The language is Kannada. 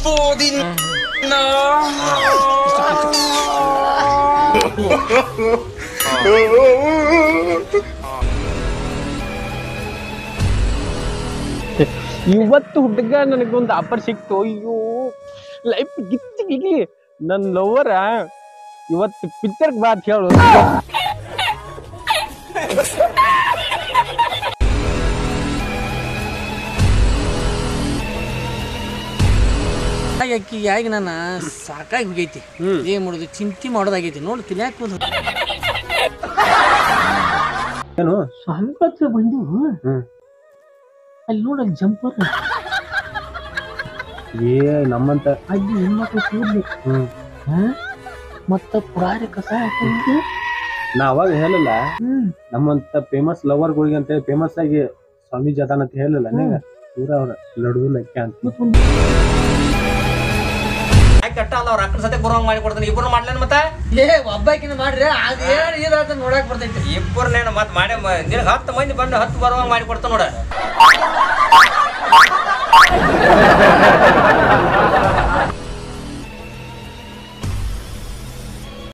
ಇವತ್ತು ಹುಡುಗ ನನಗೊಂದು ಆಫರ್ ಸಿಕ್ತು ಅಯ್ಯೋ ಲೈಫ್ ಗಿಚ್ಚಿ ಗಿಗಿ ನನ್ನ ಲವರ ಇವತ್ತು ಪಿಕ್ಚರ್ಗೆ ಬಾ ಅಂತ ಹೇಳು ಅಕ್ಕಿ ಆಗಿ ನಾನು ಸಾಕಾಗಿ ಹೋಗೈತಿ ಏನ್ ಮಾಡೋದು ಚಿಂತೆ ಮಾಡೋದಾಗೈತಿ ನೋಡಿ ತಿನ್ಯಾಕ ಬಂದು ಏನು ಸಂಪತ್ತು ಬಂದು ಹ್ಮ್. ಅಲ್ಲಿ ನೋಡ ಜಂಪರ್ ಏ ನಮ್ಮಂತ ಅಲ್ಲಿ ಹೆಣ್ಮಕ್ಳು ಕೂದ್ಲಿ ಹ್ಮ್ ಮತ್ತ ಪುರಾರಿ ಕಸ ಹಾಕೊಂಡು ನಾ ಅವಾಗ ಹೇಳಿಲ್ಲ ಹ್ಮ್ ನಮ್ಮಂತ ಫೇಮಸ್ ಲವರ್ಗಳಿಗೆ ಅಂತ ಹೇಳಿ ಫೇಮಸ್ ಆಗಿ ಸ್ವಾಮೀಜಿ ಅದಾನ ಅಂತ ಹೇಳಿಲ್ಲ ನೀಗ ಪೂರ ಅವ್ರ ಲಡ್ದು ಲೆಕ್ಕ ಅಂತ ಮತ್ತ್ ಒಂದ್ ಕಟ್ಟ ಅಲ್ಲ ಅವ್ರ ಅಕ್ಕನ ಸತೆ ಬರೋಂಗ್ ಮಾಡಿ ಕೊಡ್ತಾನೆ ಇಬ್ಬರು ಮಾಡ್ಲೇನ್ ಮತ್ತ ಏ ಒಬ್ಬಾಕಿನ ಮಾಡ್ರಿ ಅದ್ ಏನ್ ಇದಾತ ನೋಡಕ್ ಬರ್ತೈತಿ ಇಬ್ಬರನ್ನೇನು ಮತ್ ಮಾಡೇ ನಿನಗೆ ಹತ್ತು ಮಂದಿ ಬಂದು ಹತ್ತು ಬರೋಂಗ್ ಮಾಡಿ ಕೊಡ್ತಾನ ನೋಡ